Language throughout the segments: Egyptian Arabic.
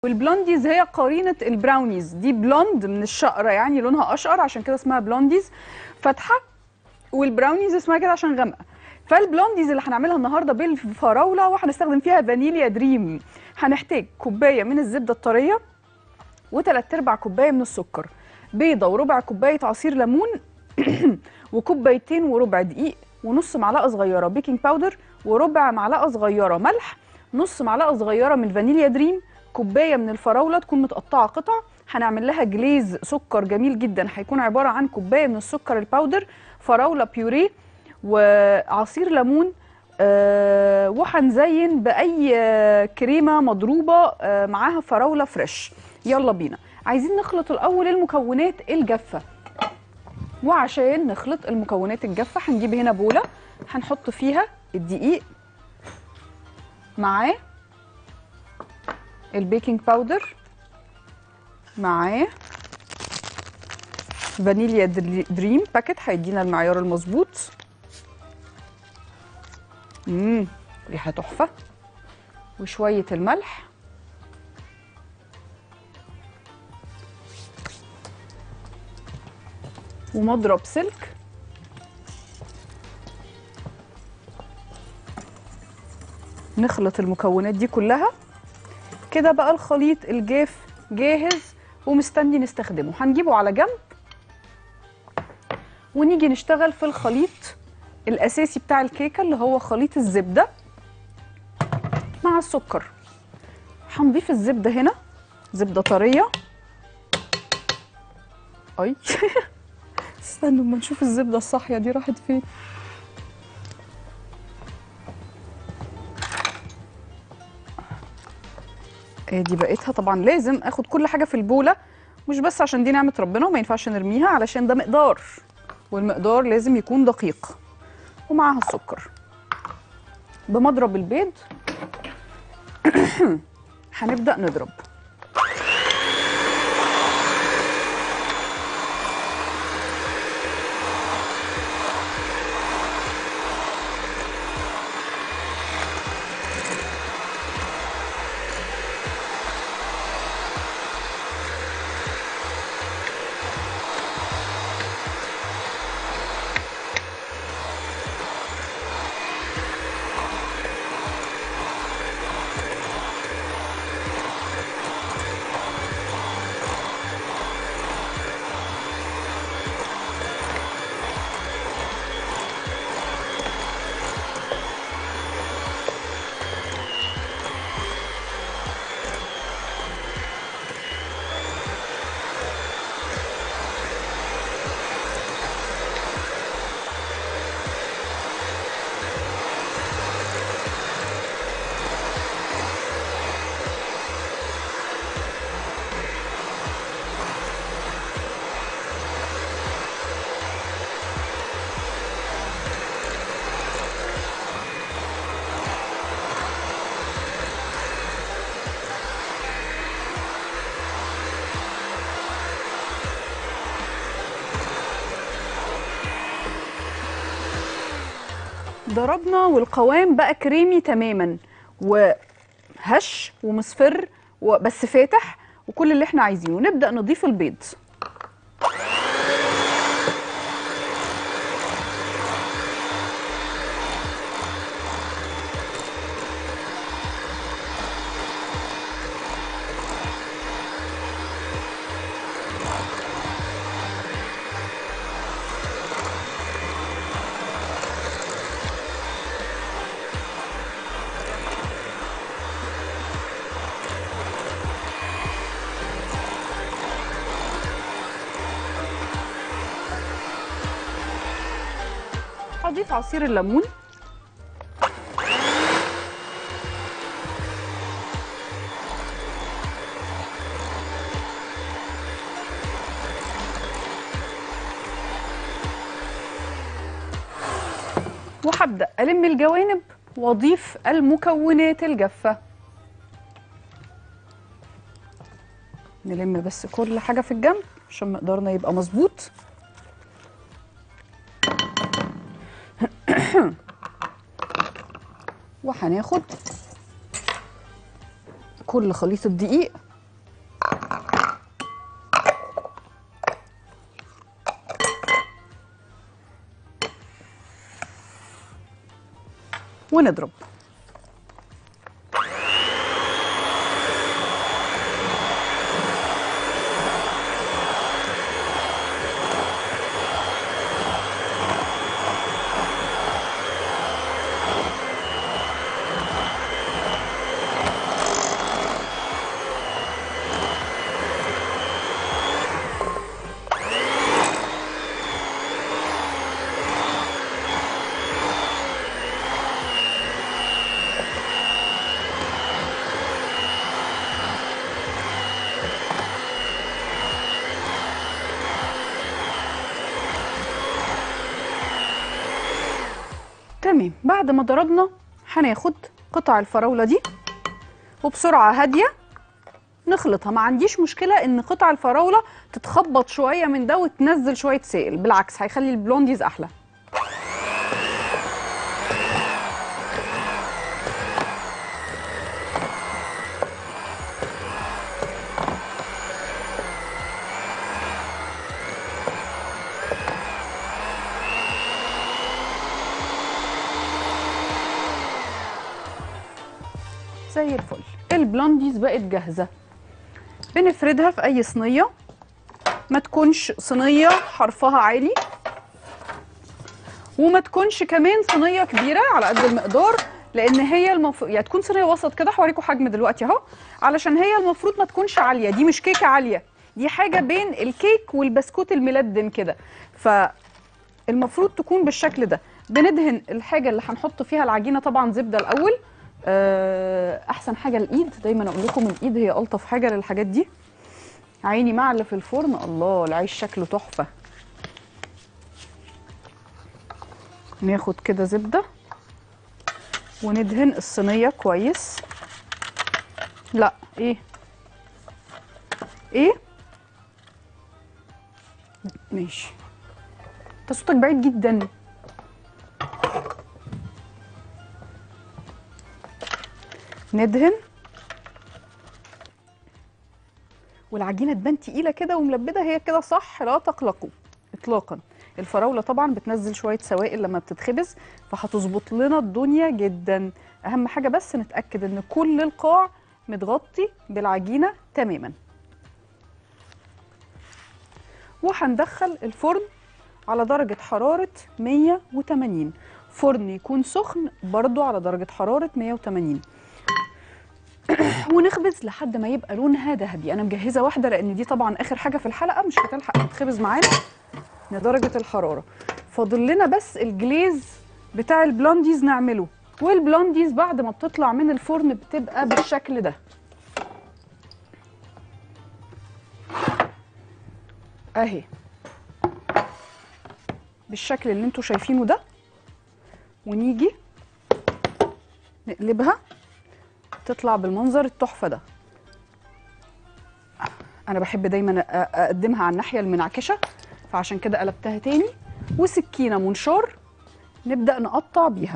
والبلونديز هي قرينه البراونيز دي بلوند من الشقره يعني لونها اشقر عشان كده اسمها بلونديز فاتحه والبراونيز اسمها كده عشان غامقه فالبلونديز اللي هنعملها النهارده بالفراوله وهنستخدم فيها فانيليا دريم هنحتاج كوبايه من الزبده الطريه وثلاث ارباع كوبايه من السكر بيضه وربع كوبايه عصير ليمون وكوبايتين وربع دقيق ونص معلقه صغيره بيكنج باودر وربع معلقه صغيره ملح نص معلقه صغيره من فانيليا دريم كوبايه من الفراوله تكون متقطعه قطع هنعمل لها جليز سكر جميل جدا هيكون عباره عن كوبايه من السكر الباودر فراوله بيوريه وعصير ليمون آه وهنزين باي آه، كريمه مضروبه آه معاها فراوله فريش يلا بينا عايزين نخلط الاول المكونات الجافه وعشان نخلط المكونات الجافه هنجيب هنا بوله هنحط فيها الدقيق معاه البيكنج باودر معاه فانيليا دري- دريم باكت هيدينا المعيار المظبوط امم ريحه تحفه وشويه الملح ومضرب سلك نخلط المكونات دي كلها كده بقى الخليط الجاف جاهز ومستني نستخدمه هنجيبه على جنب ونيجي نشتغل في الخليط الاساسي بتاع الكيكه اللي هو خليط الزبده مع السكر هنضيف الزبده هنا زبده طريه اي استنوا اما نشوف الزبده الصاحيه دي راحت فين ادي بقيتها طبعا لازم اخد كل حاجه في البوله مش بس عشان دي نعمه ربنا وما ينفعش نرميها علشان ده مقدار والمقدار لازم يكون دقيق ومعاها السكر بمضرب البيض هنبدا نضرب ضربنا والقوام بقى كريمي تماما وهش ومصفر بس فاتح وكل اللي احنا عايزينه نبدأ نضيف البيض هضيف عصير الليمون وهبدأ ألم الجوانب وأضيف المكونات الجافة نلم بس كل حاجة في الجنب عشان مقدارنا يبقى مظبوط وهناخد كل خليط الدقيق ونضرب تمام بعد ما ضربنا هناخد قطع الفراولة دي وبسرعة هادية نخلطها ما عنديش مشكلة ان قطع الفراولة تتخبط شوية من ده وتنزل شوية سائل بالعكس هيخلي البلونديز احلى زي الفل البلونديز بقت جاهزة بنفردها في أي صينية ما تكونش صينية حرفها عالي وما تكونش كمان صينية كبيرة على قد المقدار لأن هي المفروض يعني تكون صينية وسط كده هوريكم حجم دلوقتي أهو علشان هي المفروض ما تكونش عالية دي مش كيكة عالية دي حاجة بين الكيك والبسكوت الملدن كده فالمفروض تكون بالشكل ده بندهن الحاجة اللي هنحط فيها العجينة طبعا زبدة الأول آه، احسن حاجه الايد دايما اقول لكم الايد هي الطف حاجه للحاجات دي عيني مع اللي في الفرن الله العيش شكله تحفه ناخد كده زبده وندهن الصينيه كويس لا ايه ايه ماشي انت صوتك بعيد جدا ندهن والعجينه تبان تقيله كده وملبده هي كده صح لا تقلقوا اطلاقا الفراوله طبعا بتنزل شويه سوائل لما بتتخبز فهتظبط لنا الدنيا جدا اهم حاجه بس نتاكد ان كل القاع متغطي بالعجينه تماما وهندخل الفرن على درجه حراره 180 فرن يكون سخن برضو على درجه حراره 180 ونخبز لحد ما يبقى لونها ذهبي انا مجهزه واحده لان دي طبعا اخر حاجه في الحلقه مش هتلحق تتخبز معانا لدرجه الحراره فاضل لنا بس الجليز بتاع البلونديز نعمله والبلونديز بعد ما بتطلع من الفرن بتبقى بالشكل ده اهي بالشكل اللي انتوا شايفينه ده ونيجي نقلبها تطلع بالمنظر التحفه ده انا بحب دايما أ- اقدمها على الناحيه المنعكشه فعشان كده قلبتها تاني وسكينه منشار نبدا نقطع بيها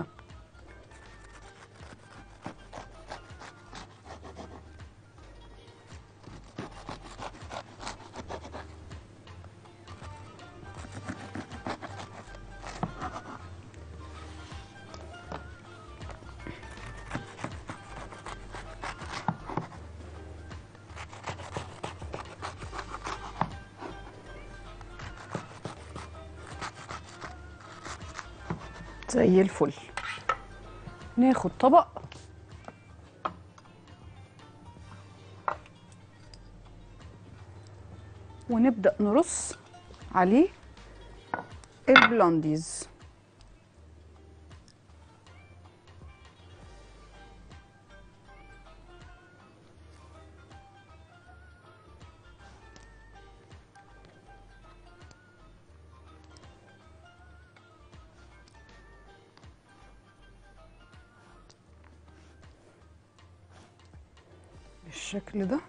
زي الفل ناخد طبق ونبدأ نرص عليه البلونديز بالشكل ده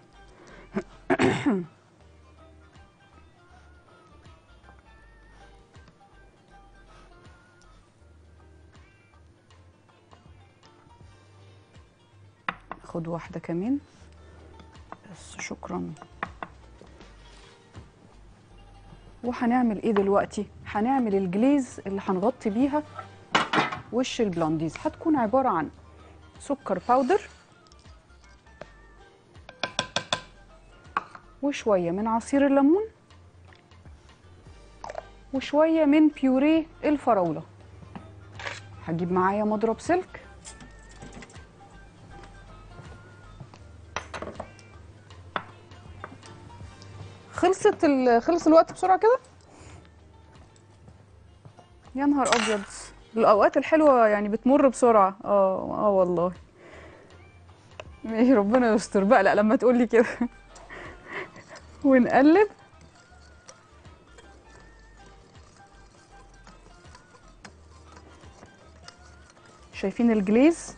خد واحدة كمان بس شكرا وهنعمل ايه دلوقتي هنعمل الجليز اللي هنغطي بيها وش البلونديز هتكون عباره عن سكر باودر وشويه من عصير الليمون وشويه من بيوريه الفراوله هجيب معايا مضرب سلك خلصت ال... خلص الوقت بسرعه كده يا نهار ابيض الاوقات الحلوه يعني بتمر بسرعه اه اه والله ايه ربنا يستر بقى لا لما تقولي كده ونقلب شايفين الجليز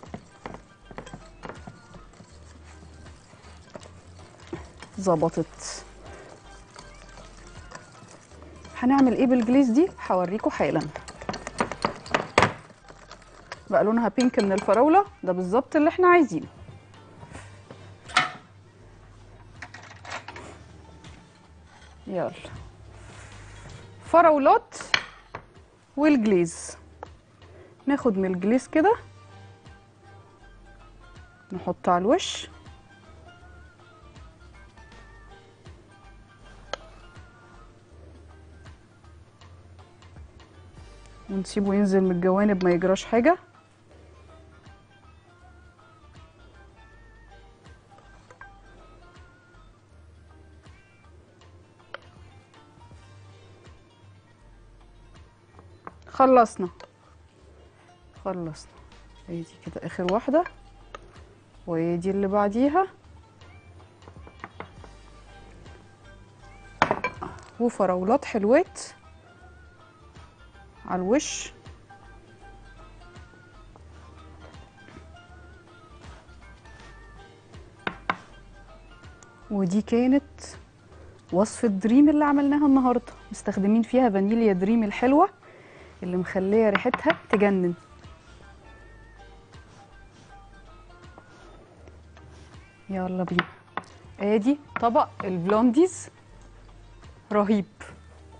ظبطت هنعمل ايه بالجليز دي هوريكم حالا بقى لونها بينك من الفراوله ده بالظبط اللي احنا عايزينه يلا فراولات والجليز ناخد من الجليز كده نحط على الوش ونسيبه ينزل من الجوانب ما يجراش حاجة خلصنا خلصنا هي دي كده اخر واحدة وهي دي اللي بعديها وفراولات حلوات على الوش ودي كانت وصفة دريم اللي عملناها النهاردة مستخدمين فيها فانيليا دريم الحلوة اللي مخلية ريحتها تجنن يلا بينا ادي طبق البلونديز رهيب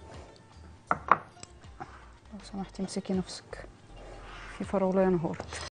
لو سمحتي امسكي نفسك في فراوله يا نهار